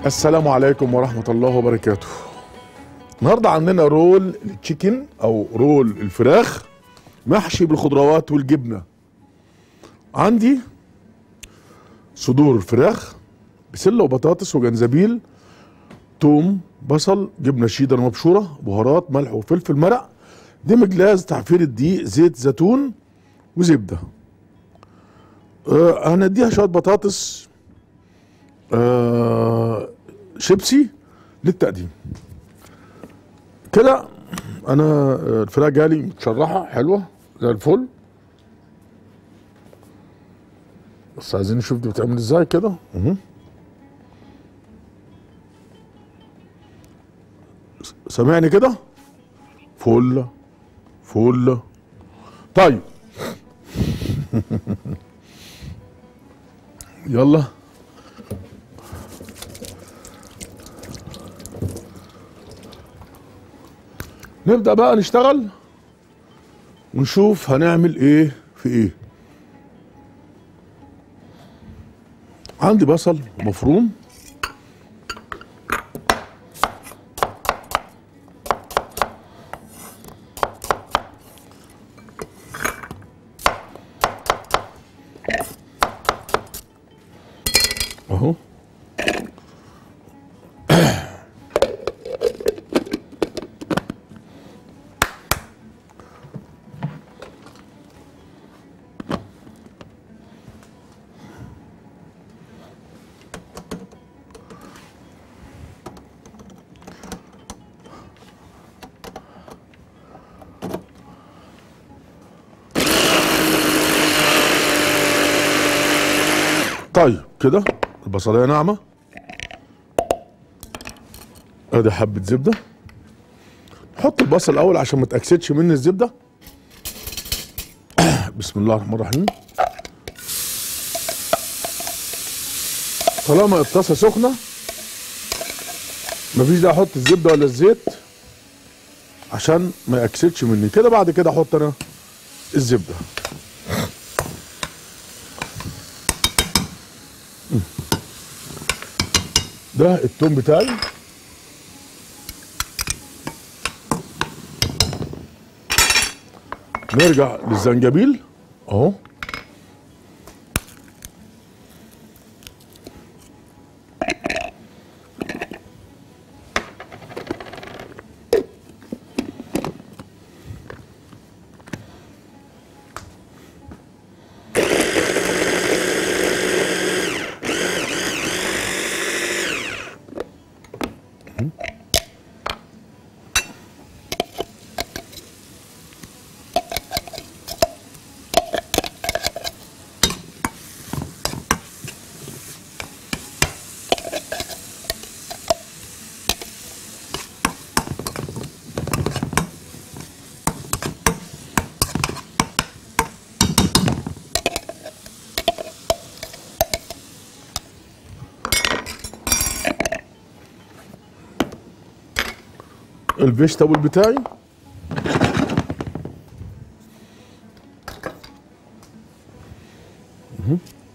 السلام عليكم ورحمة الله وبركاته النهاردة عندنا رول التشيكن أو رول الفراخ محشي بالخضروات والجبنة عندي صدور الفراخ بسلة وبطاطس وجنزبيل توم بصل جبنة شيدر مبشورة بهارات ملح وفلفل مرق دمج لاز تعفير الدقيق زيت زيتون وزبدة آه هنديها شوية بطاطس آه شيبسي للتقديم كده انا آه، الفراخ جالي متشرحه حلوه زي الفل بس عايزين نشوف دي بتعمل ازاي كده اهو. س- سامعني كده فل فل طيب يلا نبدأ بقى نشتغل ونشوف هنعمل ايه في ايه عندي بصل مفروم اهو طيب كده البصلية ناعمة ادي حبة زبدة حط البصل الاول عشان ما تاكسدش مني الزبدة بسم الله الرحمن الرحيم طالما الطاسة سخنة مفيش داعي احط الزبدة ولا الزيت عشان ما ياكسدش مني كده بعد كده احط انا الزبدة ده التوم بتاعي نرجع للزنجبيل اهو الفيجيتابل بتاعي مهم.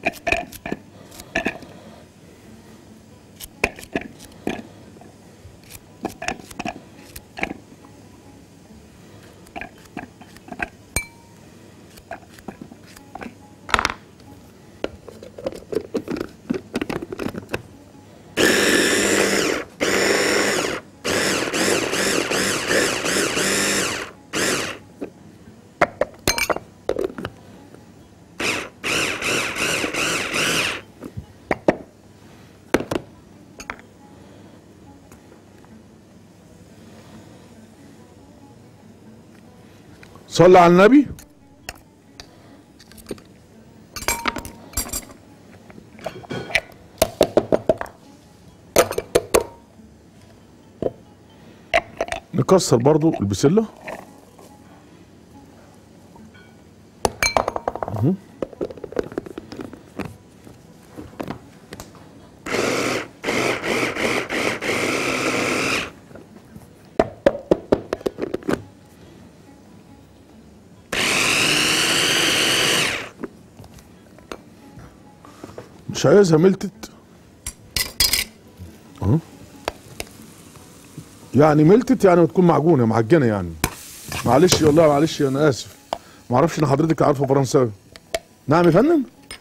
صلى على النبي نكسر برضو البسلة مهم. مش عايزها ملتت اهو يعني ملتت يعني بتكون معجونه معجنه يعني معلش والله معلش انا اسف ما اعرفش ان حضرتك عارفه فرنساوي نعم يا فندم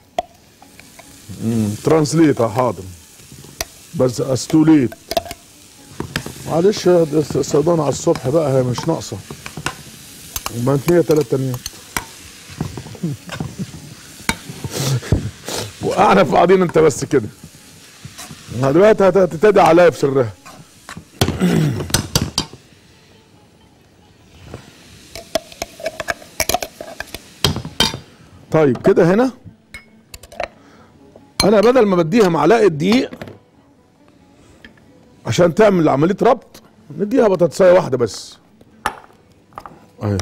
مم، ترانسليت اه حاضر بس استوليت معلش يا ده الس- الصيدلة على الصبح بقى هي مش ناقصه ما هي تلات تانيات وقعنا في بعضين انت بس كده دلوقتي هت- هتتدعي عليا بسرها طيب كده هنا انا بدل ما بديها معلقه دقيق عشان تعمل عمليه ربط نديها بطاطسايه واحده بس اهي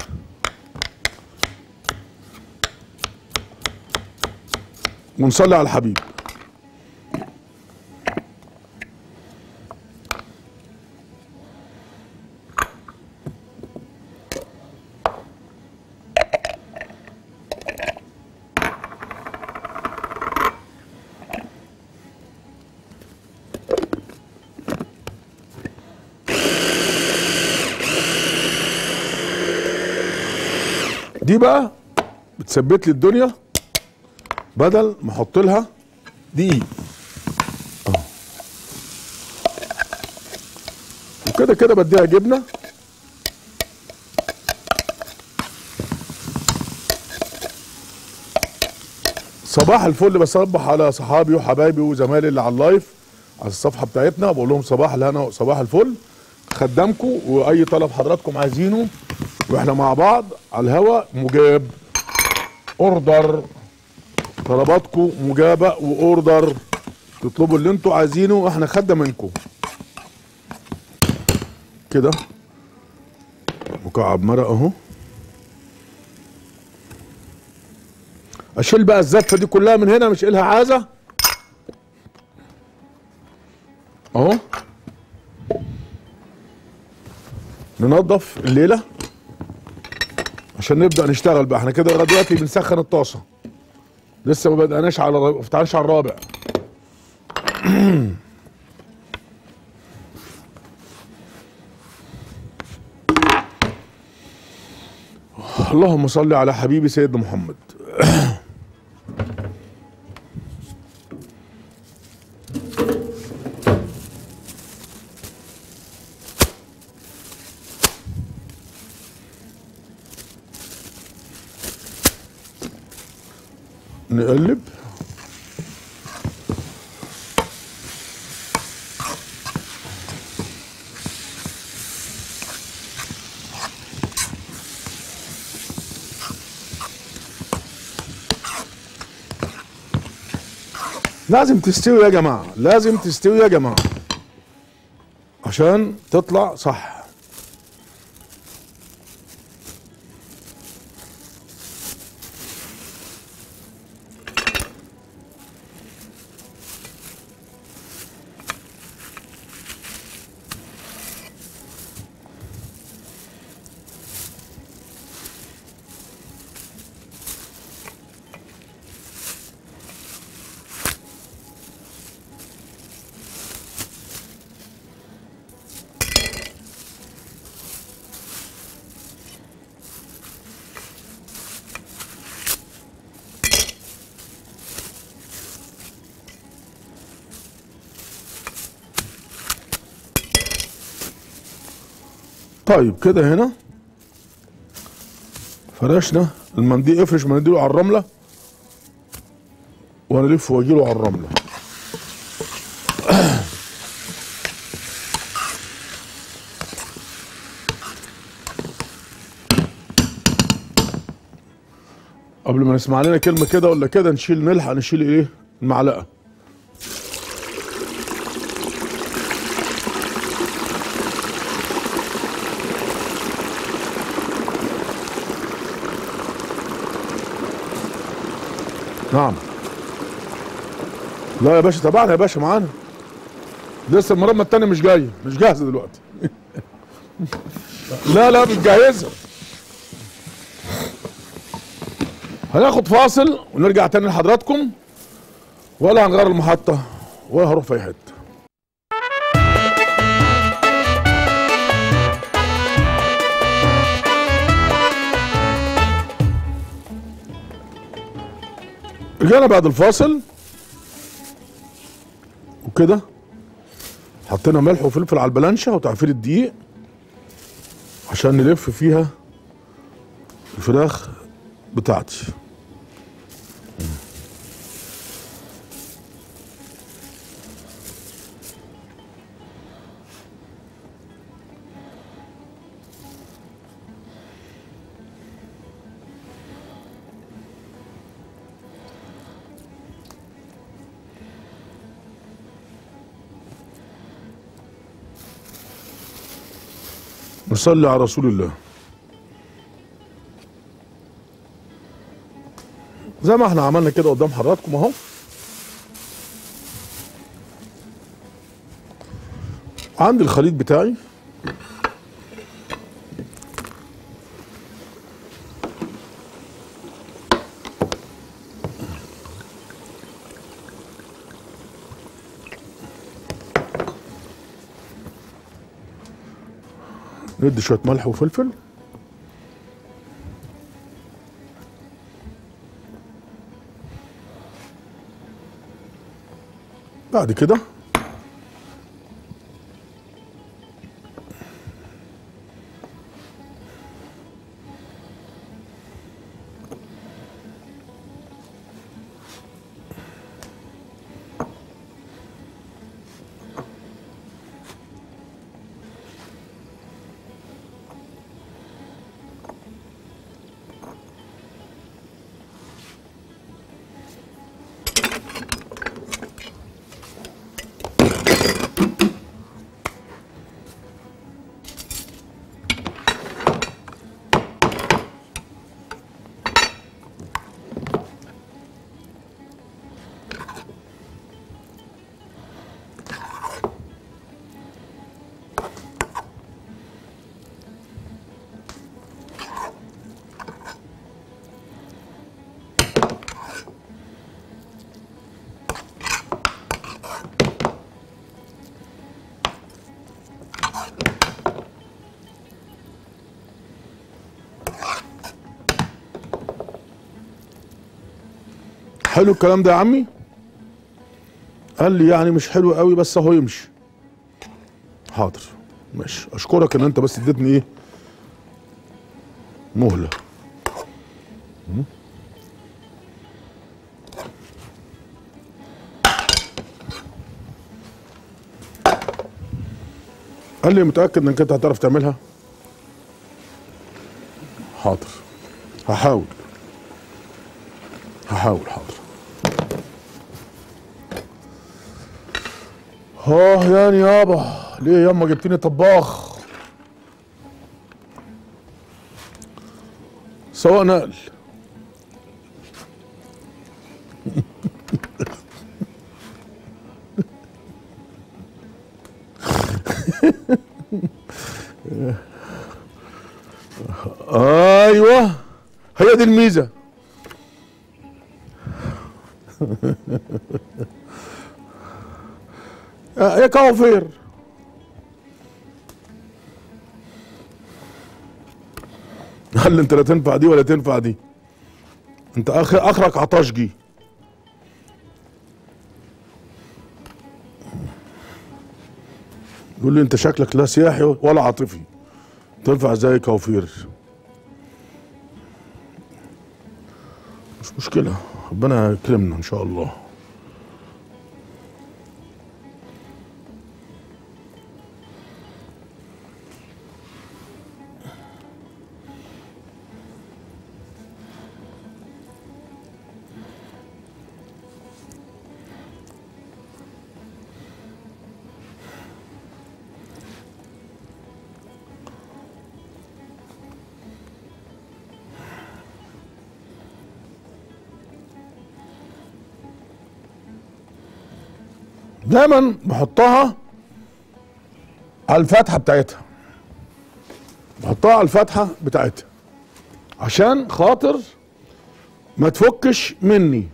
ونصلي على الحبيب دي بقى بتثبت لي الدنيا بدل ما احط لها دقيق اهو وكده كده بديها جبنه صباح الفل بصبح على صحابي وحبايبي وزمايلي اللي على اللايف على الصفحه بتاعتنا بقول لهم صباح الهنا وصباح الفل خدامكم واي طلب حضراتكم عايزينه واحنا مع بعض على الهوا مجاب اوردر طلباتكم مجابه واوردر تطلبوا اللي انتوا عايزينه احنا خدة منكم كده مكعب مرق اهو اشيل بقى الزفه دي كلها من هنا مش إلها عازه اهو ننظف الليله عشان نبدا نشتغل بقى احنا كده لغايه دلوقتي بنسخن الطاسه لسه ما بدأناش على ما فتحناش على الرابع اللهم صل على حبيبي سيدنا محمد نقلب لازم تستوي يا جماعة لازم تستوي يا جماعة عشان تطلع صح طيب كده هنا فرشنا المنديل افرش منديله على الرمله وهنلف واجيله على الرمله قبل ما نسمع لنا كلمه كده ولا كده نشيل نلحق نشيل ايه المعلقه نعم لا يا باشا تابعنا يا باشا معانا لسه المرمى التانية مش جاية مش جاهزة دلوقتي لا لا بتجهزها هناخد فاصل ونرجع تاني لحضراتكم ولا هنغير المحطة ولا هروح في أي حتة رجعنا بعد الفاصل وكده حطينا ملح وفلفل على البلانشة وتعفير الدقيق عشان نلف فيها الفراخ بتاعتي نصلي على رسول الله زي ما احنا عملنا كده قدام حضراتكم اهو عندي الخليط بتاعي ندي شويه ملح وفلفل بعد كده حلو الكلام ده يا عمي قال لي يعني مش حلو قوي بس اهو يمشي حاضر ماشي اشكرك ان انت بس اديتني ايه مهله م? قال لي متاكد انك انت هتعرف تعملها حاضر هحاول هحاول حاضر اه يعني يابا ليه ياما جبتني طباخ سواء نقل ايوه هي دي الميزه يا كوافير قال لي انت لا تنفع دي ولا تنفع دي انت اخر اخرك عطاشجي يقول لي انت شكلك لا سياحي ولا عاطفي تنفع زي كوافير مش مشكلة ربنا يكرمنا ان شاء الله دايما بحطها على الفتحه بتاعتها بحطها على الفتحه بتاعتها عشان خاطر ما تفكش مني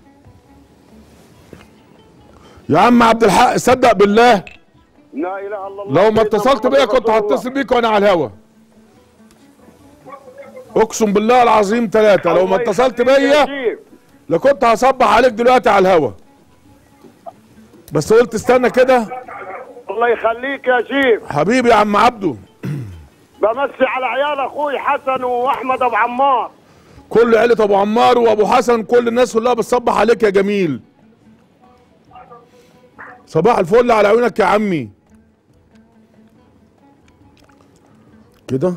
يا عم عبد الحق صدق بالله لا اله الا الله لو ما سيدنا اتصلت محمد بيا كنت رسول الله. هتصل بيك وانا على الهوا اقسم بالله العظيم ثلاثة لو ما الله اتصلت يخليك يا بيا شيخ. لا كنت هصبح عليك دلوقتي على الهوا بس قلت استنى كده الله يخليك يا شيف حبيبي يا عم عبده بمسي على عيال اخوي حسن واحمد ابو عمار كل عيلة ابو عمار وابو حسن كل الناس كلها بتصبح عليك يا جميل صباح الفل على عيونك يا عمي كده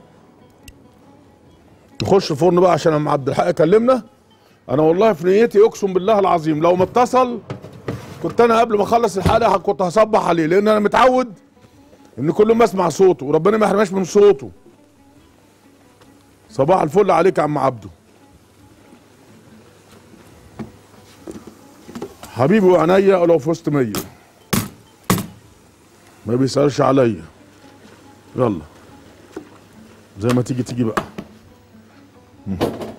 نخش الفرن بقى عشان عم عبد الحق كلمنا انا والله في نيتي اقسم بالله العظيم لو ما اتصل كنت انا قبل ما اخلص الحلقه كنت هصبح عليه لان انا متعود ان كل ما اسمع صوته وربنا ما يحرمناش من صوته صباح الفل عليك يا عم عبده حبيبي وعينيا ولو في وسط مية ما بيسألش عليا يلا زي ما تيجي تيجي بقى مم.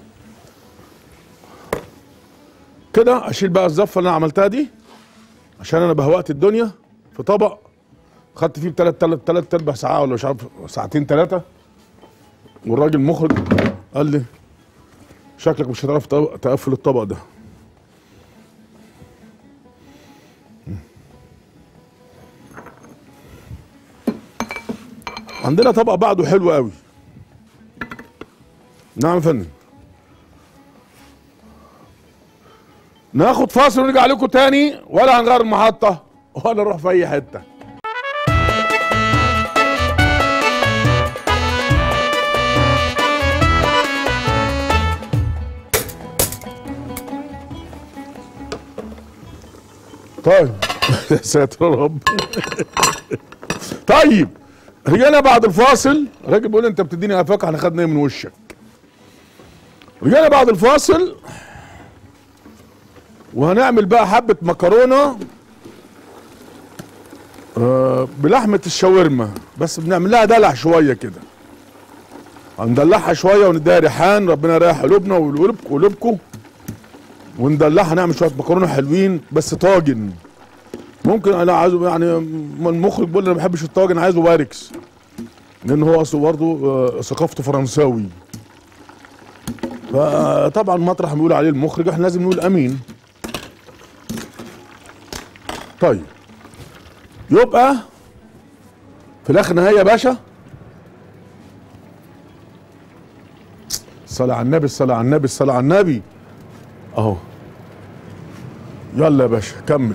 كده اشيل بقى الزفه اللي انا عملتها دي عشان انا بهوقت الدنيا في طبق خدت فيه تلات تلات تلات ارباع ساعه ولا مش عارف ساعتين ثلاثه والراجل مخرج قال لي شكلك مش هتعرف تق- تقفل الطبق ده عندنا طبق بعده حلو قوي نعم يا فندم ناخد فاصل ونرجع لكم تاني ولا هنغير المحطة ولا نروح في أي حتة طيب يا ساتر يا رب طيب رجعنا بعد الفاصل الراجل بيقول انت بتديني قفاك احنا خدنا ايه من وشك رجعنا بعد الفاصل وهنعمل بقى حبة مكرونة آه بلحمة الشاورما بس بنعمل لها دلع شوية كده هندلعها شوية ونديها ريحان ربنا يريح قلوبنا وقلوب قلوبكم وندلعها نعمل شوية مكرونة حلوين بس طاجن ممكن انا عايزه يعني المخرج بيقول لي انا ما بحبش الطاجن عايزه باركس لان هو اصله برضه آه، ثقافته فرنساوي فطبعا مطرح ما بيقول عليه المخرج احنا لازم نقول امين طيب يبقى في الاخر نهايه يا باشا الصلاة على النبي الصلاة على النبي الصلاة على النبي اهو يلا يا باشا كمل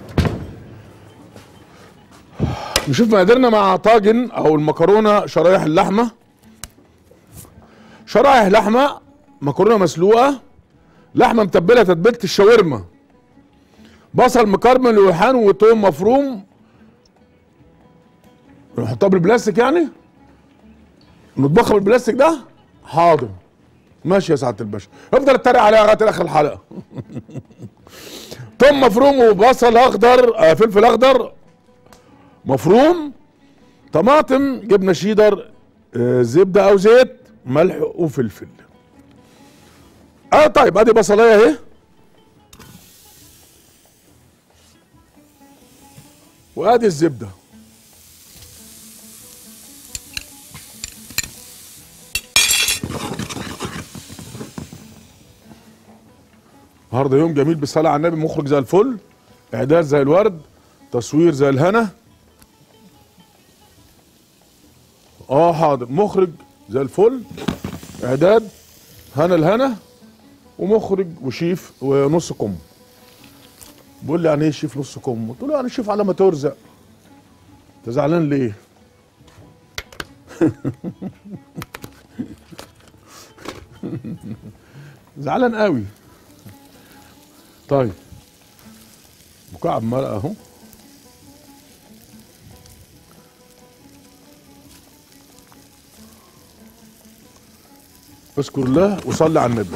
نشوف مقاديرنا مع طاجن او المكرونه شرايح اللحمه شرايح لحمه مكرونه مسلوقه لحمه متبله تتبيله الشاورما بصل مكرمل وريحان وتوم مفروم نحطها بالبلاستيك يعني نطبخها بالبلاستيك ده حاضر ماشي يا سعاده الباشا افضل اتريق عليها لغايه اخر الحلقه توم مفروم وبصل اخضر آه فلفل اخضر مفروم طماطم جبنه شيدر آه زبده او زيت ملح وفلفل اه طيب ادي بصلايه اهي وادي الزبده النهارده يوم جميل بالصلاه على النبي مخرج زي الفل اعداد زي الورد تصوير زي الهنا اه حاضر مخرج زي الفل اعداد هنا الهنا ومخرج وشيف ونص كم بيقول لي يعني ايه شيف نص كم قلت له يعني شيف على ما ترزق انت زعلان ليه زعلان قوي طيب مكعب مرقه اهو اذكر الله وصلي على النبي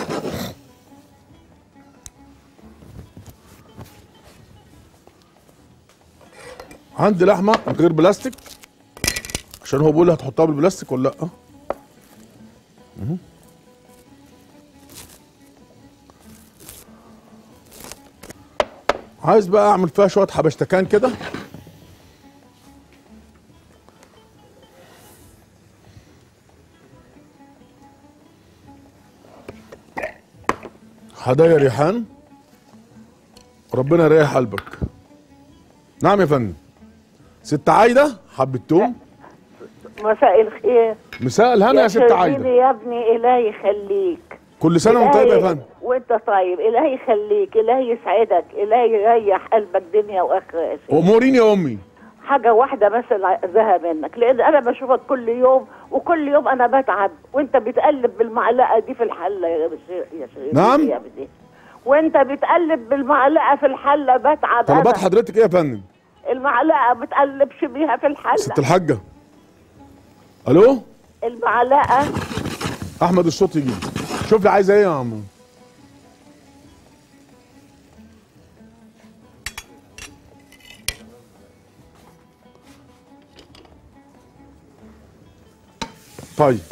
عندي لحمه من غير بلاستيك عشان هو بيقول لي هتحطها بالبلاستيك ولا لا مهم. عايز بقى اعمل فيها شويه حبشتكان كده هدايا ريحان ربنا يريح قلبك نعم يا فندم ست عايده حبه توم مساء الخير مساء الهنا يا ست شربيني عايده يا ابني إلهي يخليك كل سنه وانت طيب يا إلهي- فندم وانت طيب إلهي يخليك إلهي يسعدك إلهي يريح قلبك دنيا وآخرة يا سيدي. اموريني يا امي حاجة واحدة بس اللي عايزاها منك لأن أنا بشوفك كل يوم وكل يوم أنا بتعب وأنت بتقلب بالمعلقة دي في الحلة يا شر- يا شريف نعم. يا ابني وأنت بتقلب بالمعلقة في الحلة بتعب طلبات أنا. حضرتك ايه يا فندم المعلقة بتقلبش بيها في الحلة ست الحاجه الو المعلقة احمد الصوت يجي شوف لي عايزه ايه يا عم طيب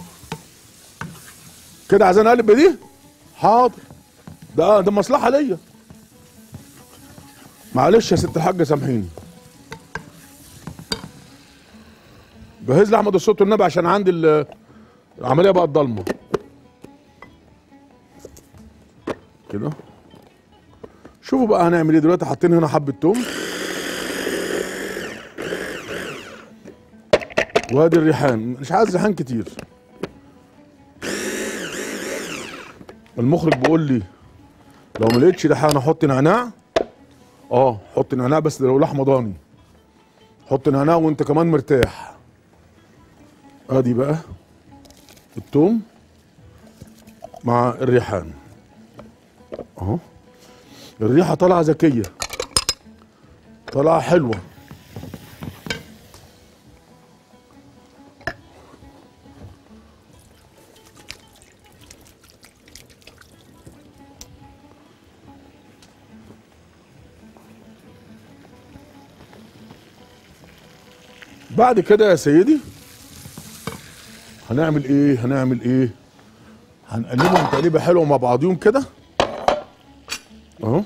كده عايزين اقلب بدي حاضر ده ده مصلحه ليا معلش يا ست الحاجه سامحيني جهز لي احمد الصوت والنبي عشان عندي ال- العمليه بقت ضلمه كده شوفوا بقى هنعمل ايه دلوقتي حاطين هنا حبه توم وادي الريحان مش عايز ريحان كتير المخرج بيقول لي لو ما لقيتش ريحان احط نعناع اه حط نعناع بس لو لحمه ضاني حط نعناع وانت كمان مرتاح ادي بقى التوم مع الريحان اهو الريحه طالعه ذكيه طالعه حلوه بعد كده يا سيدي هنعمل ايه هنعمل ايه هنقلبهم تقليبه حلوه مع بعضيهم كده اهو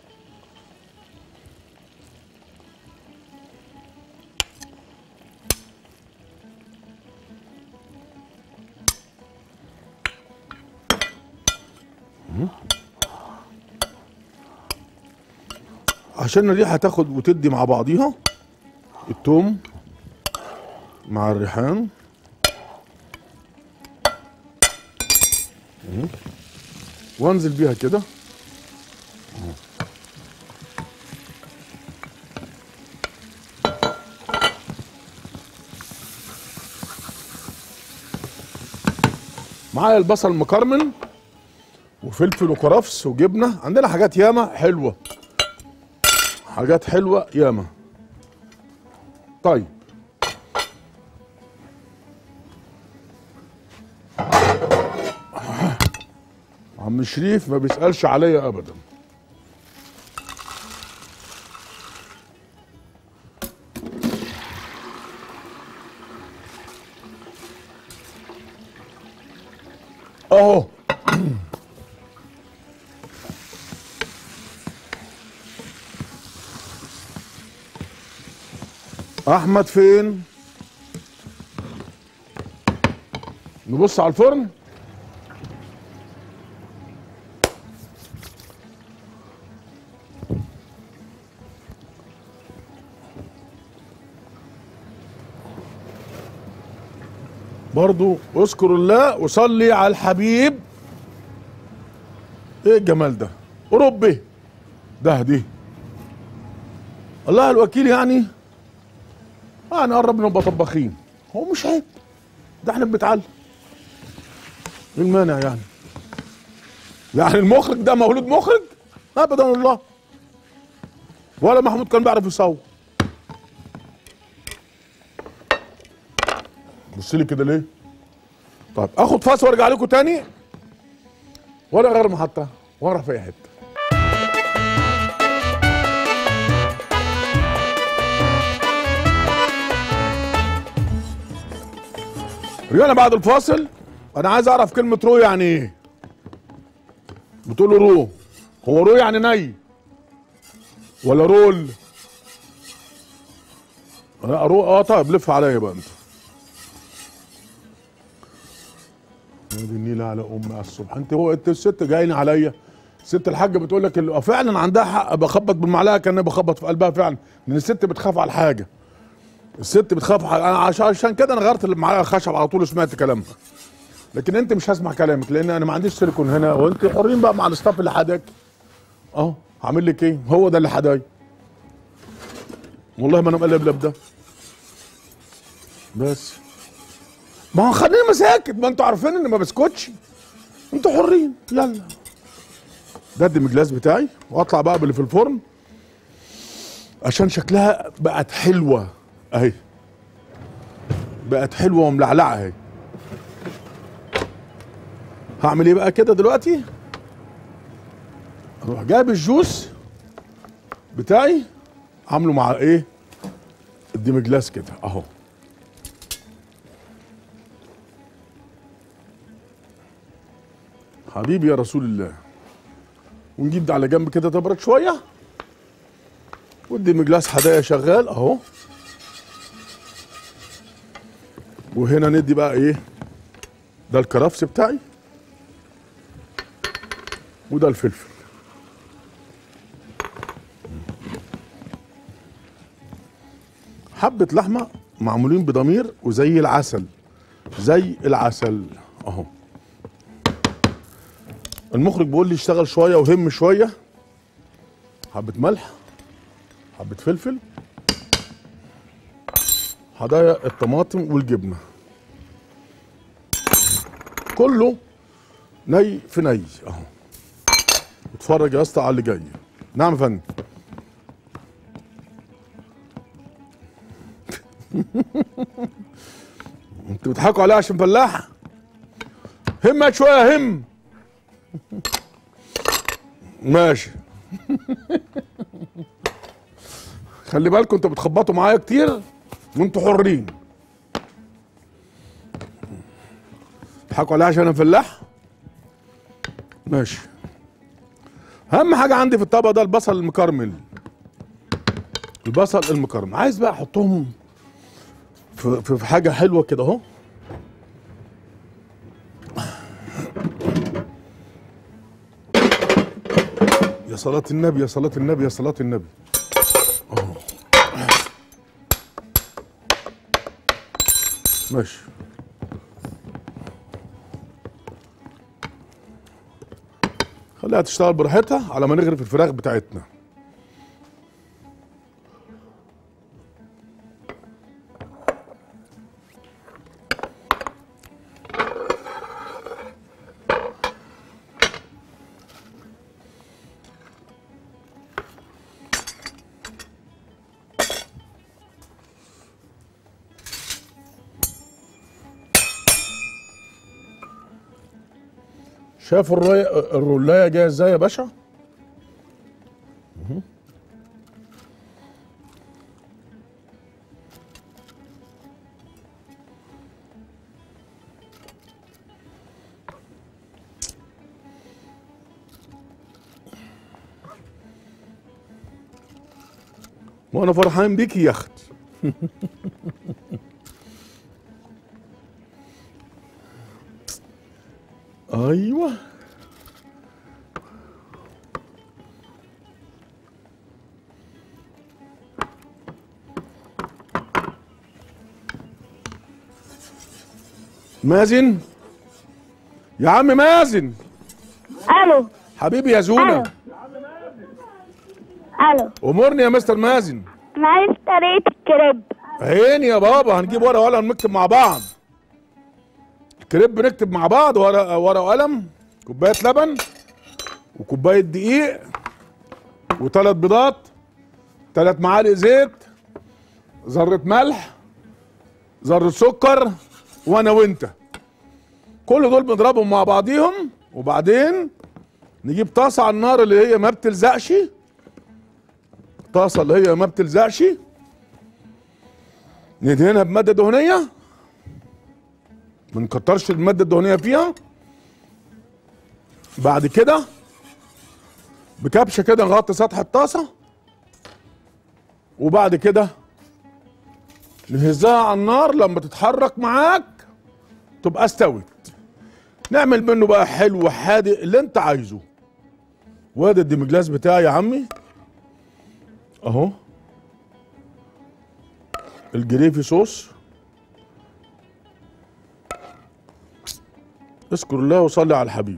مم. عشان الريحه تاخد وتدي مع بعضيها التوم مع الريحان مم. وانزل بيها كده معايا البصل مكرمل وفلفل وكرفس وجبنه عندنا حاجات ياما حلوه حاجات حلوه ياما طيب عم شريف ما بيسألش عليا ابدا اهو احمد فين نبص على الفرن برضو اذكر الله وصلي على الحبيب ايه الجمال ده اوروبي ده دي الله الوكيل يعني اه نقرب نبقى طباخين هو مش عيب ده احنا بنتعلم ايه المانع يعني يعني المخرج ده مولود مخرج ابدا والله ولا محمود كان بيعرف يصور بص لي كده ليه طيب اخد فاصل وارجع لكم تاني ولا غير محطه ولا في اي حته رجعنا بعد الفاصل انا عايز اعرف كلمه رو يعني ايه بتقولوا رو هو رو يعني ني ولا رول لا رو اه طيب لف عليا بقى انت نادي النيل على ام الصبح انت هو انت الست جايين عليا ست الحاجه بتقول لك ال- فعلا عندها حق بخبط بالمعلقه كان بخبط في قلبها فعلا لان الست بتخاف على الحاجه الست بتخاف على انا عشان عشان كده انا غيرت المعلقه الخشب على طول وسمعت كلامها لكن انت مش هسمع كلامك لان انا ما عنديش سيليكون هنا وانت حرين بقى مع الاستاف اللي حداك اهو هعمل لك ايه هو ده اللي حداي والله ما انا مقلب ده بس ما هو خليني مساكت ما انتوا عارفين اني ما بسكتش انتوا حرين يلا ده الدمجلاس بتاعي واطلع بقى باللي في الفرن عشان شكلها بقت حلوه اهي بقت حلوه وملعلعه اهي هعمل ايه بقى كده دلوقتي اروح جايب الجوس بتاعي عامله مع ايه الدمجلاس كده اهو حبيبي يا رسول الله ونجيب ده على جنب كده تبرد شويه والدمجلاس هدايا شغال اهو وهنا ندي بقى ايه ده الكرفس بتاعي وده الفلفل حبة لحمة معمولين بضمير وزي العسل زي العسل اهو المخرج بيقول لي اشتغل شوية وهم شوية حبة ملح حبة فلفل هدايا الطماطم والجبنة كله ني في ني اهو اتفرج يا اسطى على اللي جاي نعم يا فندم انتوا بتضحكوا عليها عشان فلاح همك شويه هم ماشي خلي بالكم انتوا بتخبطوا معايا كتير وانتوا حرين تضحكوا عليها عشان انا فلاح ماشي اهم حاجه عندي في الطبق ده البصل المكرمل البصل المكرمل عايز بقى احطهم في, في في حاجه حلوه كده اهو يا صلاة النبي يا صلاة النبي يا صلاة النبي أهو. ماشي خليها تشتغل براحتها على ما نغرف الفراخ بتاعتنا شايف الري... الرولايه جايه ازاي يا باشا مهم. وانا فرحان بيكي يا اختي ايوه مازن يا عم مازن الو حبيبي يا زونا الو الو امرني يا مستر مازن انا عايز طريقه الكريب عيني يا بابا هنجيب ورقه وقلم نكتب مع بعض الكريب نكتب مع بعض ورقه ورقه وقلم كوبايه لبن وكوبايه دقيق وثلاث بيضات ثلاث معالق زيت ذره ملح ذره سكر وانا وانت كل دول بنضربهم مع بعضيهم وبعدين نجيب طاسه على النار اللي هي ما بتلزقش طاسه اللي هي ما بتلزقش ندهنها بماده دهنيه ما نكترش الماده الدهنيه فيها بعد كده بكبشه كده نغطي سطح الطاسه وبعد كده نهزها على النار لما تتحرك معاك تبقى استوت نعمل منه بقى حلو حادق اللي انت عايزه وادي الديمجلاس بتاعي يا عمي اهو الجريفي صوص اذكر الله وصلي على الحبيب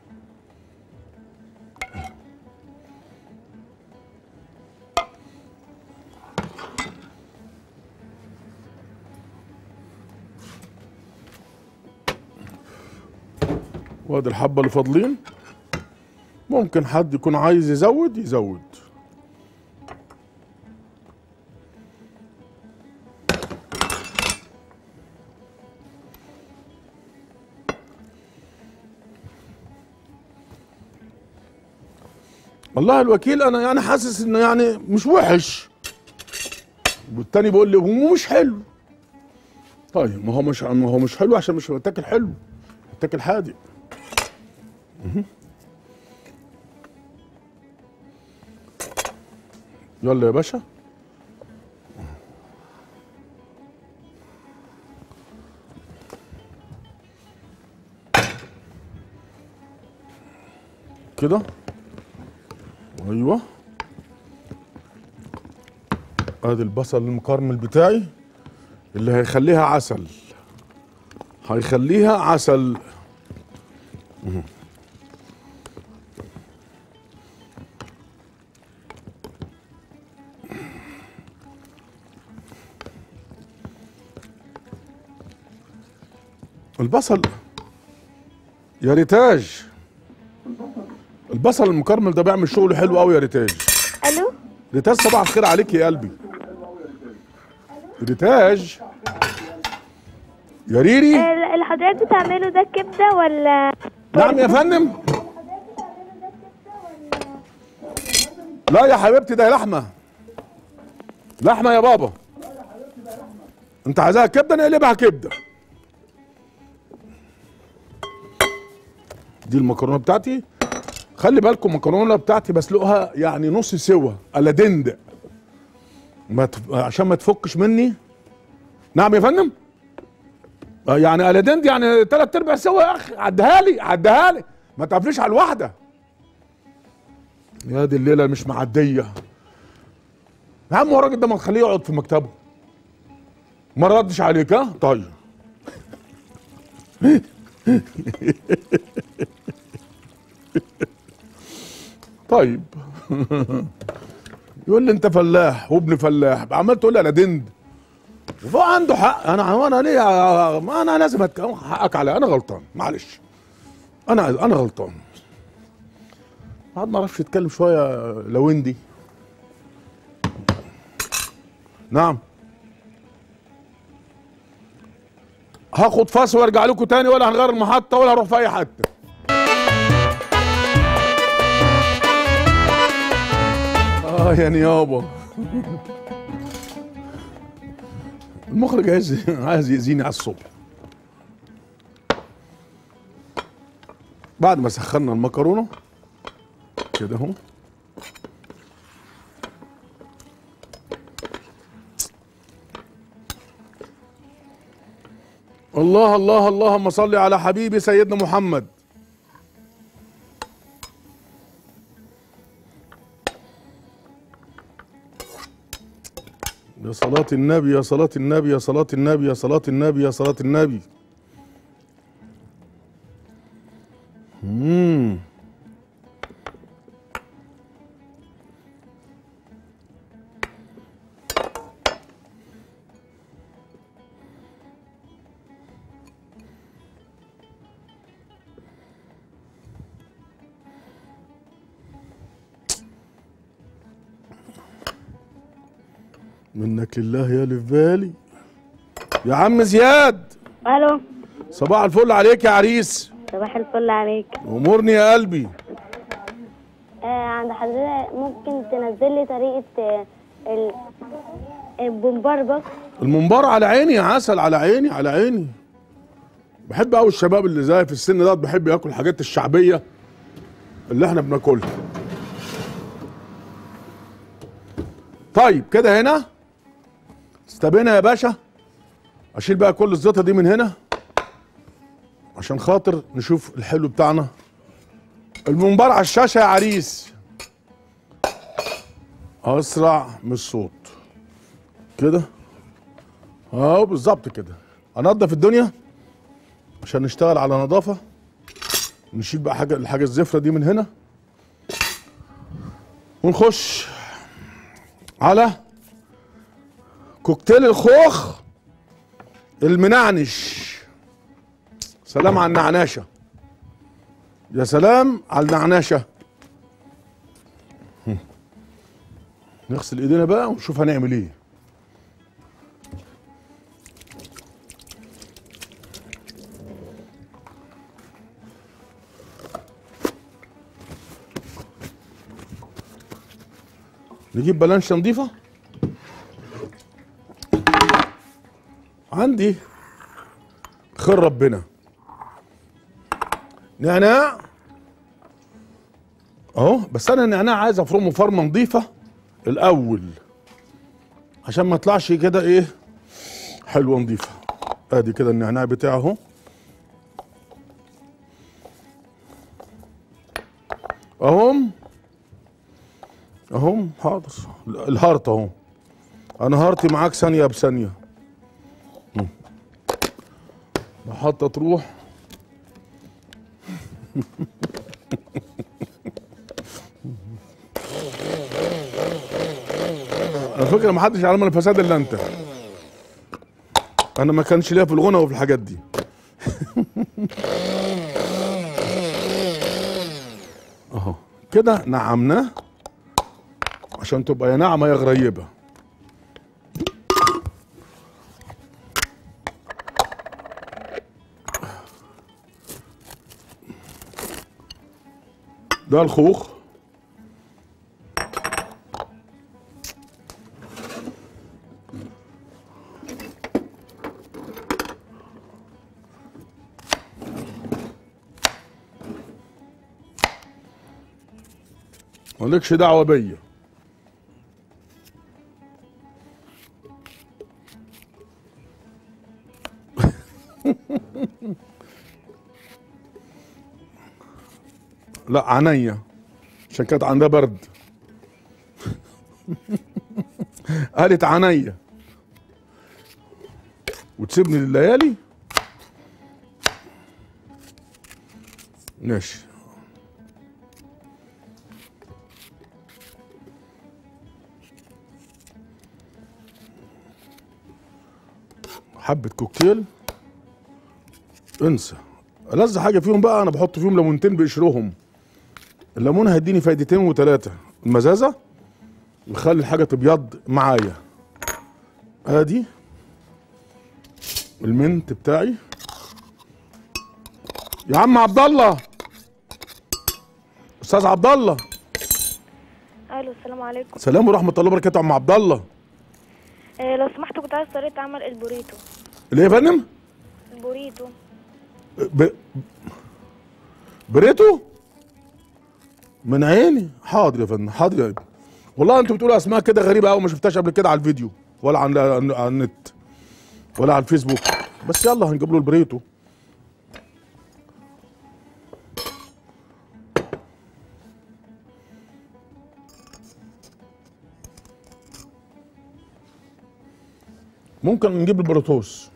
وادي الحبه اللي فاضلين ممكن حد يكون عايز يزود يزود والله الوكيل انا يعني حاسس انه يعني مش وحش والتاني بيقول لي هو مش حلو طيب ما هو مش ما هو مش حلو عشان مش بتاكل حلو بتاكل حادق مهم. يلا يا باشا كده ايوه ادي البصل المكرمل بتاعي اللي هيخليها عسل هيخليها عسل مهم. البصل يا ريتاج البصل المكرمل ده بيعمل شغل حلو قوي يا ريتاج الو ريتاج صباح الخير عليك يا قلبي ريتاج يا ريري ال- اللي حضرتك بتعمله ده كبده ولا نعم يا فندم لا يا حبيبتي ده لحمه لحمه يا بابا انت عايزاها كبده نقلبها كبده دي المكرونه بتاعتي خلي بالكم المكرونه بتاعتي بسلقها يعني نص سوا الا دند ما تف... عشان ما تفكش مني نعم يا فندم آه يعني الا دند يعني ثلاث ارباع سوا يا اخي عدها لي عدها لي ما تعرفليش على الواحده يا دي الليله مش معديه يا عم هو الراجل ده ما تخليه يقعد في مكتبه ما ردش عليك ها طيب طيب يقول لي انت فلاح وابن فلاح عمال تقول لي انا دند وهو عنده حق انا انا ليه ما انا لازم أتك... حقك علي انا غلطان معلش انا انا غلطان بعد ما اعرفش يتكلم شويه لويندي نعم هاخد فاس وارجع لكم تاني ولا هنغير المحطه ولا هروح في اي حته اه يا نيابه المخرج عايز عايز يأذيني على الصبح بعد ما سخنا المكرونه كده اهو الله الله اللهم صل على حبيبي سيدنا محمد يا صلاة النبي يا صلاة النبي يا صلاة النبي يا صلاة النبي يا صلاة النبي مم. منك لله يا اللي في بالي يا عم زياد الو صباح الفل عليك يا عريس صباح الفل عليك امورني يا قلبي آه عند حضرتك ممكن تنزل لي طريقه آه ال- البومبار بس المنبار على عيني يا عسل على عيني على عيني بحب قوي الشباب اللي زي في السن ده بحب ياكل الحاجات الشعبيه اللي احنا بناكلها طيب كده هنا استبينا يا باشا اشيل بقى كل الزيطه دي من هنا عشان خاطر نشوف الحلو بتاعنا المنبار على الشاشه يا عريس اسرع من الصوت كده اهو بالظبط كده انضف الدنيا عشان نشتغل على نظافه نشيل بقى حاجه الحاجه الزفره دي من هنا ونخش على كوكتيل الخوخ المنعنش سلام على النعناشه يا سلام على النعناشه هم. نغسل ايدينا بقى ونشوف هنعمل ايه نجيب بلانشة نظيفة عندي خير ربنا نعناع اهو بس انا النعناع عايز افرمه فرمه نظيفه الاول عشان ما يطلعش كده ايه حلوه نظيفه ادي كده النعناع بتاعه اهو اهم اهم حاضر الهارت اهو انا هارتي معاك ثانيه بثانيه مم. محطه تروح على فكره ما حدش علم الفساد الا انت انا ما كانش ليا في الغنى وفي الحاجات دي اهو كده نعمناه عشان تبقى يا ناعمه يا غريبه ده الخوخ مالكش دعوه بيا لا عينيا عشان كانت عندها برد قالت عينيا وتسيبني لليالي ماشي حبة كوكتيل انسى ألذ حاجة فيهم بقى أنا بحط فيهم ليمونتين بقشرهم الليمون هيديني فايدتين وثلاثة المزازة يخلي الحاجة تبيض معايا ادي المنت بتاعي يا عم عبد الله استاذ عبد الله الو السلام عليكم سلام ورحمه الله وبركاته يا عم عبد الله آه لو سمحتوا كنت عايز طريقه عمل البوريتو ليه يا فندم البوريتو ب... بريتو من عيني حاضر يا فندم حاضر يا ابني والله انتوا بتقولوا اسماء كده غريبه قوي ما شفتهاش قبل كده على الفيديو ولا على على النت ولا على الفيسبوك بس يلا هنجيب له البريتو ممكن نجيب البروتوس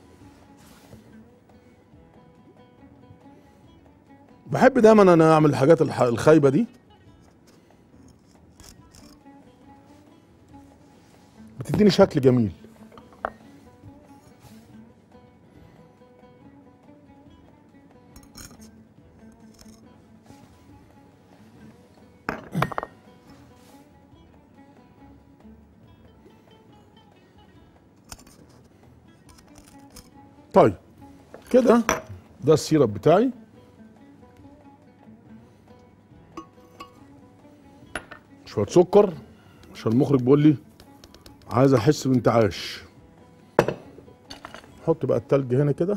بحب دايما انا اعمل الحاجات الح- الخايبه دي بتديني شكل جميل طيب كده ده السيرب بتاعي شويه سكر عشان المخرج بيقول لي عايز احس بانتعاش نحط بقى التلج هنا كده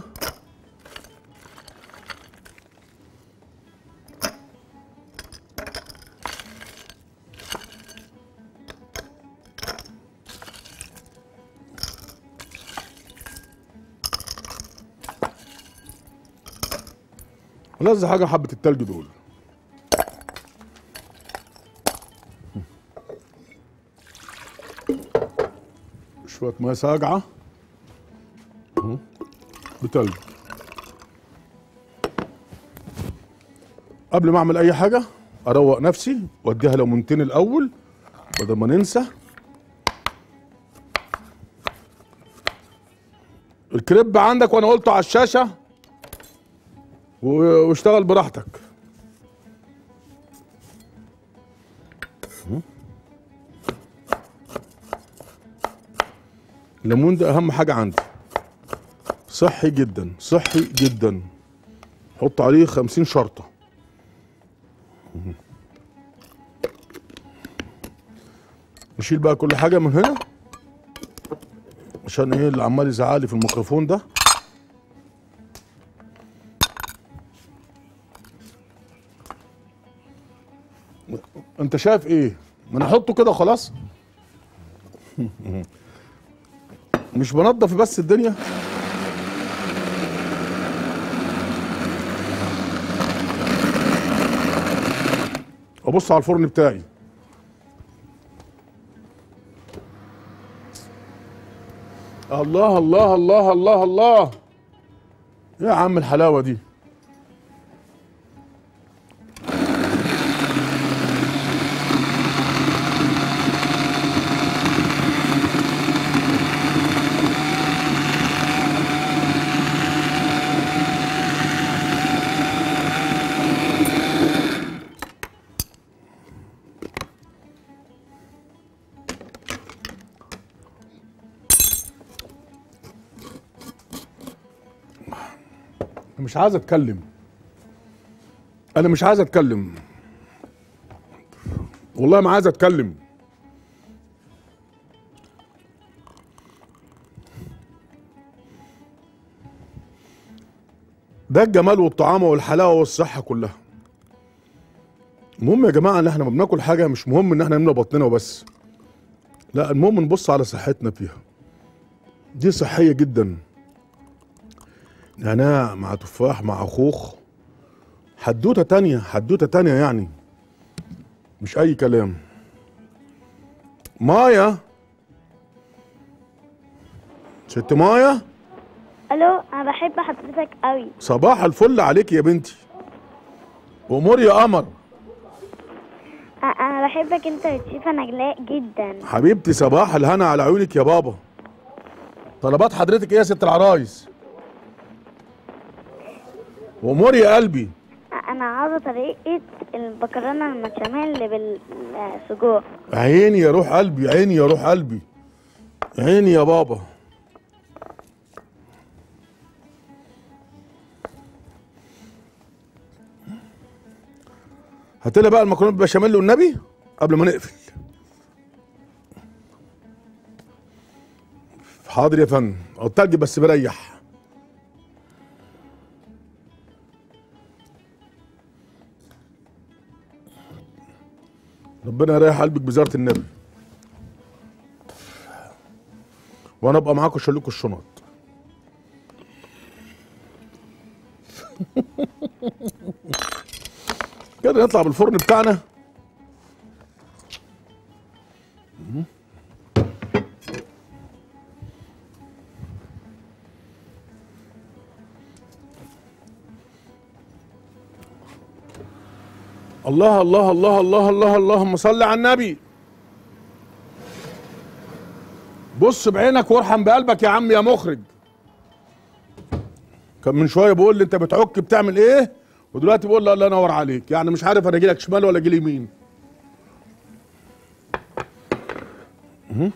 لذ حاجه حبه التلج دول شويه ميه ساقعه أهو، بتلج قبل ما اعمل اي حاجه اروق نفسي واديها ليمونتين الاول بدل ما ننسى الكريب عندك وانا قلته على الشاشه و- واشتغل براحتك الليمون ده اهم حاجه عندي صحي جدا صحي جدا حط عليه خمسين شرطه نشيل بقى كل حاجه من هنا عشان ايه اللي عمال يزعلي في الميكروفون ده انت شايف ايه ما نحطه كده خلاص مش بنضف بس الدنيا ابص على الفرن بتاعي الله الله الله الله الله يا عم الحلاوه دي أنا مش عايز اتكلم انا مش عايز اتكلم والله ما عايز اتكلم ده الجمال والطعامه والحلاوه والصحه كلها المهم يا جماعه ان احنا ما بناكل حاجه مش مهم ان احنا نملى بطننا وبس لا المهم نبص على صحتنا فيها دي صحيه جدا نعناع مع تفاح مع خوخ حدوته تانية حدوته تانية يعني مش اي كلام مايا ست مايا الو انا بحب حضرتك قوي صباح الفل عليك يا بنتي امور يا قمر أ- انا بحبك انت وتشيفا نجلاء جدا حبيبتي صباح الهنا على عيونك يا بابا طلبات حضرتك ايه يا ست العرايس امور يا قلبي أ- انا عاوزه طريقه المكرونه المشاميل بالسجق عيني يا روح قلبي عيني يا روح قلبي عيني يا بابا هات لنا بقى المكرونه بالبشاميل والنبي قبل ما نقفل حاضر يا فندم التلج بس بريح ربنا يريح قلبك بزياره النبي وانا ابقى معاكم اشيل لكم الشنط كده نطلع بالفرن بتاعنا الله الله الله الله الله اللهم صل على النبي بص بعينك وارحم بقلبك يا عم يا مخرج كان من شويه بيقول لي انت بتعك بتعمل ايه ودلوقتي بيقول لي الله ينور عليك يعني مش عارف انا اجي لك شمال ولا اجي لي يمين مهم.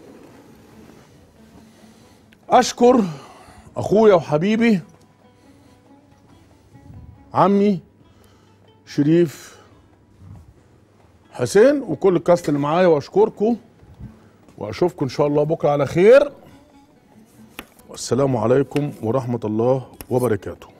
اشكر اخويا وحبيبي عمي شريف حسين وكل الكاست اللي معايا واشكركم واشوفكم ان شاء الله بكره على خير والسلام عليكم ورحمه الله وبركاته